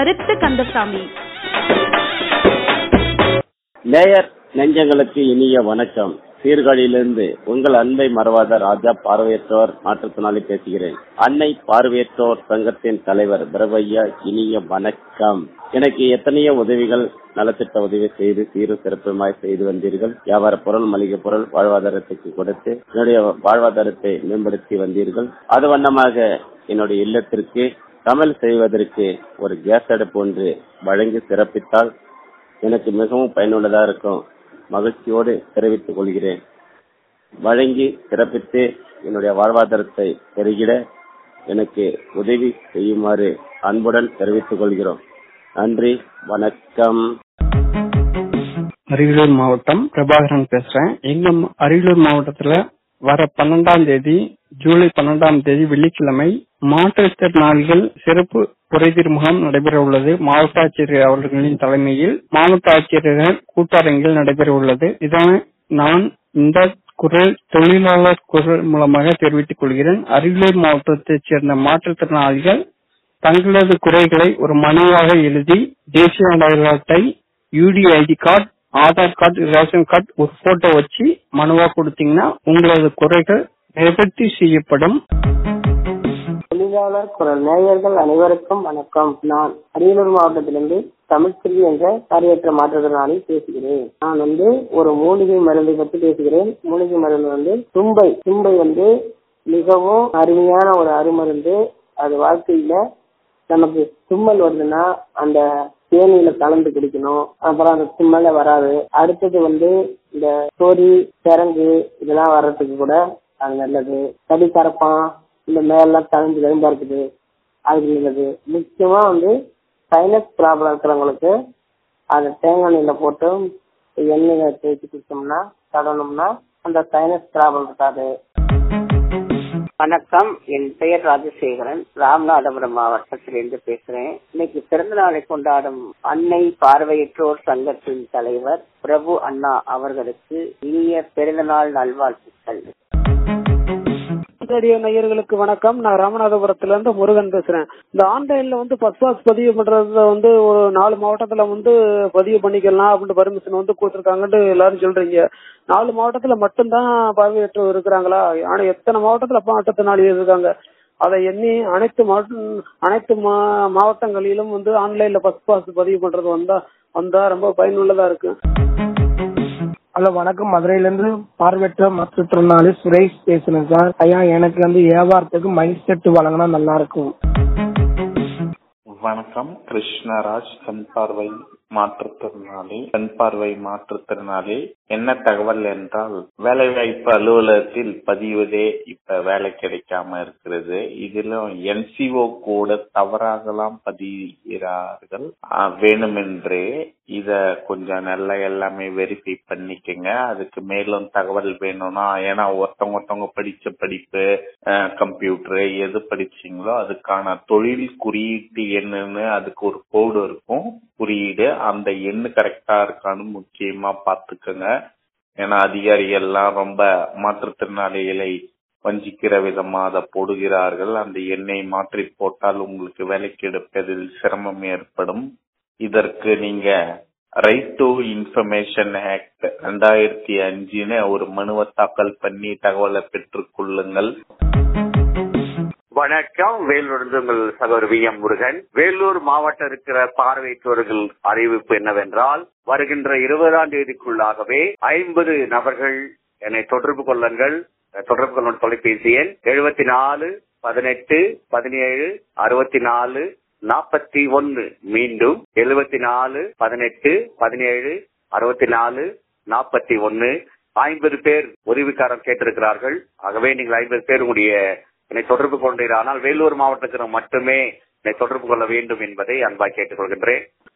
கருத்து கந்தசாமி நேயர் நெஞ்சங்களுக்கு இனிய வணக்கம் சீர்காழியிலிருந்து உங்கள் அன்பை மறவாத ராஜா பார்வையற்றோர் மாற்றுத்திறனாளி பேசுகிறேன் அன்னை பார்வையற்றோர் சங்கத்தின் தலைவர் பிரபையா இனிய வணக்கம் எனக்கு எத்தனையோ உதவிகள் நலத்திட்ட உதவி செய்து சீரு சிறப்புமாய் செய்து வந்தீர்கள் வியாபார பொருள் மளிகை பொருள் வாழ்வாதாரத்துக்கு கொடுத்து என்னுடைய வாழ்வாதாரத்தை மேம்படுத்தி வந்தீர்கள் அது வண்ணமாக என்னுடைய இல்லத்திற்கு சமையல் செய்வதற்கு ஒரு கேஸ் அடுப்பு ஒன்று வழங்கி சிறப்பித்தால் எனக்கு மிகவும் பயனுள்ளதா இருக்கும் மகிழ்ச்சியோடு தெரிவித்துக் கொள்கிறேன் வழங்கி சிறப்பித்து என்னுடைய வாழ்வாதாரத்தை பெருகிட எனக்கு உதவி செய்யுமாறு அன்புடன் தெரிவித்துக் கொள்கிறோம் நன்றி வணக்கம் அரியலூர் மாவட்டம் பிரபாகரன் பேசுறேன் எங்க ம- அரியலூர் மாவட்டத்துல வர பன்னெண்டாம் தேதி ஜூலை பன்னெண்டாம் தேதி வெள்ளிக்கிழமை மாற்றுத்திறனாளிகள் சிறப்பு குறைதீர் முகாம் நடைபெற உள்ளது மாவட்ட ஆட்சியர் அவர்களின் தலைமையில் மாவட்ட ஆட்சியர்கள் கூட்டரங்கில் நடைபெற உள்ளது இதனை நான் இந்த குரல் தொழிலாளர் குரல் மூலமாக தெரிவித்துக் கொள்கிறேன் அரியலூர் மாவட்டத்தைச் சேர்ந்த மாற்றுத்திறனாளிகள் தங்களது குறைகளை ஒரு மனுவாக எழுதி தேசிய அடையாள அட்டை UDID card Aadhaar card ration card ஒரு போட்டோ வச்சு மனுவா கொடுத்தீங்கன்னா உங்களது குறைகள் நிவர்த்தி செய்யப்படும் தொழிலாளர் குரல் நேயர்கள் அனைவருக்கும் வணக்கம் நான் அரியலூர் மாவட்டத்திலிருந்து தமிழ்ச்செல்வி என்ற பார்வையற்ற மாற்றுத்திறனாளி பேசுகிறேன் நான் வந்து ஒரு மூலிகை மருந்தை பற்றி பேசுகிறேன் மூலிகை மருந்து வந்து தும்பை தும்பை வந்து மிகவும் அருமையான ஒரு அருமருந்து அது வாழ்க்கையில நமக்கு தும்மல் வருதுன்னா அந்த தேனியில கலந்து குடிக்கணும் அப்புறம் அந்த தும்மலே வராது அடுத்தது வந்து இந்த சோரி சிறங்கு இதெல்லாம் வர்றதுக்கு கூட அது நல்லது கடி கரப்பான் இந்த மேலாம் தகுந்து எலும்பா இருக்குது அதுக்கு நல்லது முக்கியமா வந்து சைனஸ் ப்ராப்ளம் இருக்கிறவங்களுக்கு அதை தேங்காய் எண்ணெயில போட்டு எண்ணெயை தேய்ச்சி குடிச்சோம்னா தடவணும்னா அந்த சைனஸ் ப்ராப்ளம் இருக்காது வணக்கம் என் பெயர் ராஜசேகரன் ராமநாதபுரம் மாவட்டத்திலிருந்து பேசுறேன் இன்னைக்கு பிறந்த நாளை கொண்டாடும் அன்னை பார்வையற்றோர் சங்கத்தின் தலைவர் பிரபு அண்ணா அவர்களுக்கு இனிய பிறந்தநாள் நல்வாழ்த்துக்கள் ரேடியோ நேயர்களுக்கு வணக்கம் நான் ராமநாதபுரத்துல இருந்து முருகன் பேசுறேன் இந்த ஆன்லைன்ல வந்து பஸ் பாஸ் பதிவு பண்றதுல வந்து ஒரு நாலு மாவட்டத்துல வந்து பதிவு பண்ணிக்கலாம் அப்படின்னு பர்மிஷன் வந்து கொடுத்துருக்காங்கன்னு எல்லாரும் சொல்றீங்க நாலு மாவட்டத்துல மட்டும்தான் பார்வையற்றோர் இருக்கிறாங்களா ஆனா எத்தனை மாவட்டத்துல மாவட்டத்தினாடி இருக்காங்க அதை எண்ணி அனைத்து மாவட்ட அனைத்து மா- மாவட்டங்களிலும் வந்து ஆன்லைன்ல பஸ் பாஸ் பதிவு பண்றது வந்தா வந்தா ரொம்ப பயனுள்ளதா இருக்கு ஹலோ வணக்கம் மதுரையில இருந்து பார்வையற்ற மாற்றுத்திறனாளி சுரேஷ் பேசுறேன் சார் ஐயா எனக்கு வந்து வியாபாரத்துக்கு மைண்ட் செட் வழங்கினா நல்லா இருக்கும் வணக்கம் கிருஷ்ணராஜ் கண் பார்வை மாற்றுத்திறனாளி கண் பார்வை மாற்றுத்திறனாளி என்ன தகவல் என்றால் வேலைவாய்ப்பு அலுவலகத்தில் பதிவதே இப்ப வேலை கிடைக்காம இருக்கிறது இதிலும் என்சிஓ கூட தவறாகலாம் பதிகிறார்கள் ஆஹ் வேணுமென்றே இத கொஞ்சம் நல்லா எல்லாமே வெரிஃபை பண்ணிக்கங்க அதுக்கு மேலும் தகவல் வேணும்னா ஏன்னா ஒருத்தவங்க ஒருத்தவங்க படிச்ச படிப்பு கம்ப்யூட்டர் எது படிச்சீங்களோ அதுக்கான தொழில் குறியீட்டு எண்ணுன்னு அதுக்கு ஒரு கோடு இருக்கும் குறியீடு அந்த எண்ணு கரெக்டா இருக்கான்னு முக்கியமா பாத்துக்கோங்க ஏன்னா அதிகாரிகள் எல்லாம் ரொம்ப மாற்றுத்திறனாளிகளை வஞ்சிக்கிற விதமா அதை போடுகிறார்கள் அந்த எண்ணை மாற்றி போட்டால் உங்களுக்கு வேலைக்கு எடுப்பதில் சிரமம் ஏற்படும் இதற்கு நீங்க ரைட் டு இன்ஃபர்மேஷன் ஆக்ட் ரெண்டாயிரத்தி அஞ்சுன்னு ஒரு மனுவை தாக்கல் பண்ணி தகவலை பெற்றுக் கொள்ளுங்கள் வணக்கம் வேலூர் உங்கள் சகோதரி வி எம் முருகன் வேலூர் மாவட்டம் இருக்கிற பார்வையற்றோர்கள் அறிவிப்பு என்னவென்றால் வருகின்ற இருபதாம் தேதிக்குள்ளாகவே ஐம்பது நபர்கள் என்னை தொடர்பு கொள்ளுங்கள் தொடர்பு கொள்ளும் தொலைபேசி எண் எழுபத்தி நாலு பதினெட்டு பதினேழு அறுபத்தி நாலு நாற்பத்தி ஒன்னு மீண்டும் எழுபத்தி நாலு பதினெட்டு பதினேழு அறுபத்தி நாலு நாற்பத்தி ஒன்னு ஐம்பது பேர் உதவிக்காரர் கேட்டிருக்கிறார்கள் ஆகவே நீங்கள் ஐம்பது பேர் உடைய என்னை தொடர்பு கொண்டீர்கள் ஆனால் வேலூர் மாவட்டத்தில் மட்டுமே என்னை தொடர்பு கொள்ள வேண்டும் என்பதை அன்பாய் கேட்டுக்கொள்கின்றேன்